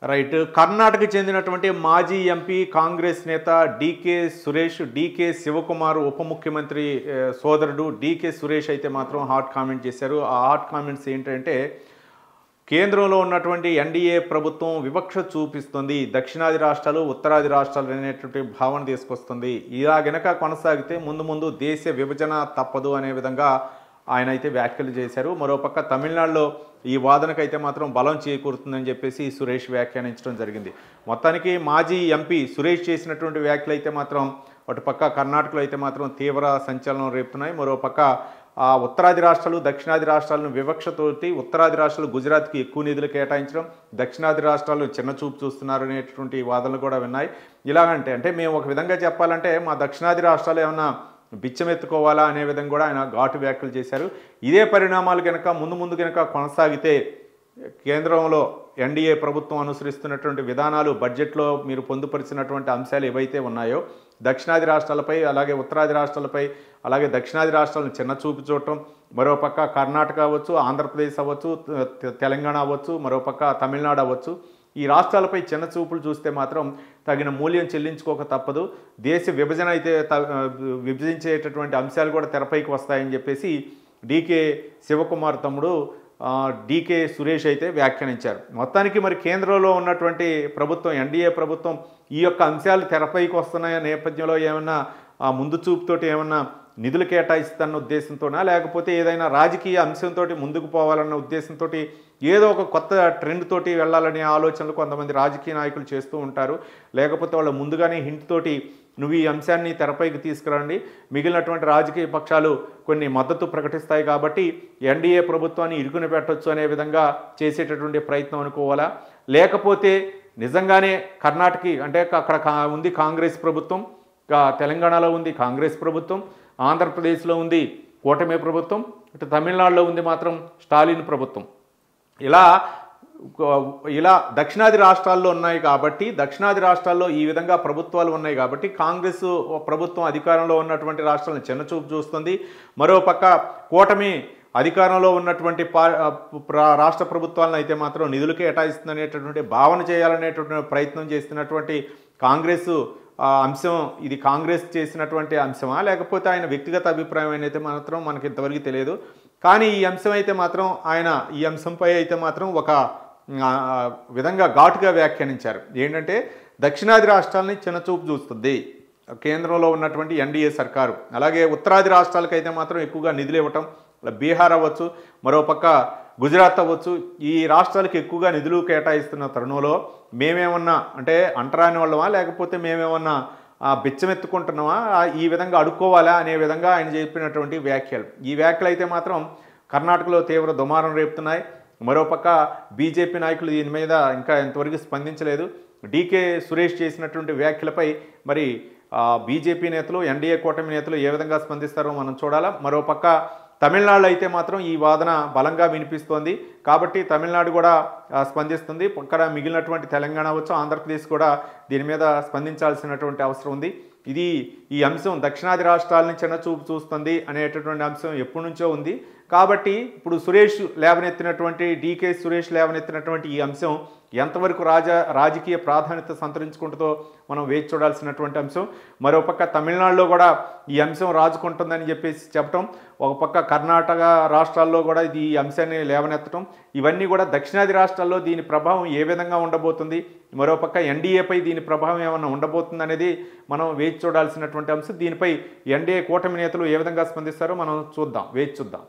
right కర్ణాటకకు చెందినటువంటి మాజీ ఎంపీ కాంగ్రెస్ నేత డీకే సురేష్ డీకే శివకుమార్ ఉప ముఖ్యమంత్రి ఏ, సోదరుడు డీకే సురేష్ అయితే మాత్రం హాట్ కామెంట్ చేశారు ఆ హాట్ కామెంట్స్ ఏంటంటే కేంద్రంలో ఉన్నటువంటి ఎన్డీఏ ప్రభుత్వం వివక్ష చూపిస్తుంది దక్షిణాది రాష్ట్రాలు ఉత్తరాది రాష్ట్రాలు అనేటువంటి భావన తీసుకొస్తుంది ఇలా గనక కొనసాగితే ముందు ముందు దేశ విభజన తప్పదు అనే విధంగా ఆయన అయితే వ్యాఖ్యలు చేశారు మరోపక్క తమిళనాడులో ఈ వాదనకైతే మాత్రం బలం చేకూరుతుందని చెప్పేసి సురేష్ వ్యాఖ్యానించడం జరిగింది మొత్తానికి మాజీ ఎంపీ సురేష్ చేసినటువంటి వ్యాఖ్యలు అయితే మాత్రం అటుపక్క కర్ణాటకలో అయితే మాత్రం తీవ్ర సంచలనం రేపుతున్నాయి మరోపక్క ఆ ఉత్తరాది రాష్ట్రాలు దక్షిణాది రాష్ట్రాలను వివక్షతోటి ఉత్తరాది రాష్ట్రాలు గుజరాత్కి ఎక్కువ నిధులు కేటాయించడం దక్షిణాది రాష్ట్రాలు చిన్న చూపు చూస్తున్నారు అనేటువంటి వాదనలు కూడా విన్నాయి ఇలాగంటే అంటే మేము ఒక విధంగా చెప్పాలంటే మా దక్షిణాది రాష్ట్రాలు ఏమన్నా బిచ్చమెత్తుకోవాలా అనే విధంగా కూడా ఆయన ఘాటు వ్యాఖ్యలు చేశారు ఇదే పరిణామాలు కనుక ముందు ముందు కనుక కొనసాగితే కేంద్రంలో ఎన్డీఏ ప్రభుత్వం అనుసరిస్తున్నటువంటి విధానాలు బడ్జెట్లో మీరు పొందుపరిచినటువంటి అంశాలు ఏవైతే ఉన్నాయో దక్షిణాది రాష్ట్రాలపై అలాగే ఉత్తరాది రాష్ట్రాలపై అలాగే దక్షిణాది రాష్ట్రాలను చిన్న చూపు చూడటం మరోపక్క కర్ణాటక అవ్వచ్చు ఆంధ్రప్రదేశ్ అవ్వచ్చు తె- తెలంగాణ అవ్వచ్చు మరోపక్క తమిళనాడు అవ్వచ్చు ఈ రాష్ట్రాలపై చిన్న చూపులు చూస్తే మాత్రం తగిన మూల్యం చెల్లించుకోక తప్పదు దేశ విభజన అయితే త- విభజించేటటువంటి అంశాలు కూడా తెరపైకి వస్తాయని చెప్పేసి డీకే శివకుమార్ తమ్ముడు ఆ, డీకే సురేష్ అయితే వ్యాఖ్యానించారు మొత్తానికి మరి కేంద్రంలో ఉన్నటువంటి ప్రభుత్వం ఎన్డీఏ ప్రభుత్వం ఈ యొక్క అంశాలు తెరపైకి వస్తున్న నేపథ్యంలో ఏమన్నా ఆ ముందు చూపుతోటి ఏమన్నా నిధులు కేటాయిస్తున్న ఉద్దేశంతోనా లేకపోతే ఏదైనా రాజకీయ అంశంతో ముందుకు పోవాలన్న ఉద్దేశంతో ఏదో ఒక కొత్త ట్రెండ్ తోటి వెళ్ళాలనే ఆలోచనలు కొంతమంది రాజకీయ నాయకులు చేస్తూ ఉంటారు లేకపోతే వాళ్ళు ముందుగానే హింట్ తోటి నువ్వు ఈ అంశాన్ని తెరపైకి తీసుకురండి మిగిలినటువంటి రాజకీయ పక్షాలు కొన్ని మద్దతు ప్రకటిస్తాయి కాబట్టి ఎన్డీఏ ప్రభుత్వాన్ని ఇరుకుని పెట్టొచ్చు అనే విధంగా చేసేటటువంటి ప్రయత్నం అనుకోవాలా లేకపోతే నిజంగానే కర్ణాటకకి అంటే అక్కడ కా- ఉంది కాంగ్రెస్ ప్రభుత్వం ఇంకా తెలంగాణలో ఉంది కాంగ్రెస్ ప్రభుత్వం ఆంధ్రప్రదేశ్లో ఉంది కూటమి ప్రభుత్వం ఇటు తమిళనాడులో ఉంది మాత్రం స్టాలిన్ ప్రభుత్వం ఇలా ఇలా దక్షిణాది రాష్ట్రాల్లో ఉన్నాయి కాబట్టి దక్షిణాది రాష్ట్రాల్లో ఈ విధంగా ప్రభుత్వాలు ఉన్నాయి కాబట్టి కాంగ్రెస్ ప్రభుత్వం అధికారంలో ఉన్నటువంటి రాష్ట్రాలను చిన్నచూపు చూస్తుంది మరోపక్క కూటమి అధికారంలో ఉన్నటువంటి పా ప్ర- రాష్ట్ర ప్రభుత్వాలను అయితే మాత్రం నిధులు కేటాయిస్తుందనేటటువంటి భావన చేయాలనేటటువంటి ప్రయత్నం చేస్తున్నటువంటి కాంగ్రెస్ ఆ అంశం ఇది కాంగ్రెస్ చేసినటువంటి అంశమా లేకపోతే ఆయన వ్యక్తిగత అభిప్రాయం అయితే మాత్రం మనకి ఇంతవరకు తెలియదు కానీ ఈ అంశం అయితే మాత్రం ఆయన ఈ అంశంపై అయితే మాత్రం ఒక ఆ, విధంగా ఘాటుగా వ్యాఖ్యానించారు ఏంటంటే దక్షిణాది రాష్ట్రాలని చిన్నచూపు చూస్తుంది కేంద్రంలో ఉన్నటువంటి ఎన్డీఏ సర్కారు అలాగే ఉత్తరాది రాష్ట్రాలకైతే మాత్రం ఎక్కువగా నిధులు ఇవ్వటం ఇలా బీహార్ అవ్వచ్చు మరోపక్క గుజరాత్ అవ్వచ్చు ఈ రాష్ట్రాలకు ఎక్కువగా నిధులు కేటాయిస్తున్న తరుణంలో మేమేమన్నా అంటే అంటరాని వాళ్ళమా లేకపోతే మేమేమన్నా ఆ, బిచ్చమెత్తుకుంటున్నామా ఆ, ఈ విధంగా అడుక్కోవాలా అనే విధంగా ఆయన చెప్పినటువంటి వ్యాఖ్యలు ఈ వ్యాఖ్యలు అయితే మాత్రం కర్ణాటకలో తీవ్ర దుమారం రేపుతున్నాయి మరోపక్క బీజేపీ నాయకులు దీని మీద ఇంకా ఎంతవరకు స్పందించలేదు డీకే సురేష్ చేసినటువంటి వ్యాఖ్యలపై మరి ఆ, బీజేపీ నేతలు ఎన్డీఏ కూటమి నేతలు ఏ విధంగా స్పందిస్తారో మనం చూడాలా మరోపక్క తమిళనాడు అయితే మాత్రం ఈ వాదన బలంగా వినిపిస్తోంది కాబట్టి తమిళనాడు కూడా ఆ, స్పందిస్తుంది అక్కడ మిగిలినటువంటి తెలంగాణ వచ్చు ఆంధ్రప్రదేశ్ కూడా దీని మీద స్పందించాల్సినటువంటి అవసరం ఉంది ఇది ఈ అంశం దక్షిణాది రాష్ట్రాలని చిన్నచూపు చూస్తుంది అనేటటువంటి అంశం ఎప్పటి నుంచో ఉంది కాబట్టి ఇప్పుడు సురేష్ లేవనెత్తినటువంటి డీకే సురేష్ లేవనెత్తినటువంటి ఈ అంశం ఎంతవరకు రాజ రాజకీయ ప్రాధాన్యత సంతరించుకుంటుందో మనం వేచి చూడాల్సినటువంటి అంశం మరోపక్క తమిళనాడులో కూడా ఈ అంశం రాజుకుంటుందని చెప్పేసి చెప్పటం ఒక పక్క కర్ణాటక రాష్ట్రాల్లో కూడా ఇది ఈ అంశాన్ని లేవనెత్తడం ఇవన్నీ కూడా దక్షిణాది రాష్ట్రాల్లో దీని ప్రభావం ఏ విధంగా ఉండబోతుంది మరోపక్క ఎన్డీఏపై దీని ప్రభావం ఏమైనా ఉండబోతుంది అనేది మనం వేచి చూడాల్సినటువంటి అంశం దీనిపై ఎన్డీఏ కూటమి నేతలు ఏ విధంగా స్పందిస్తారో మనం చూద్దాం వేచి చూద్దాం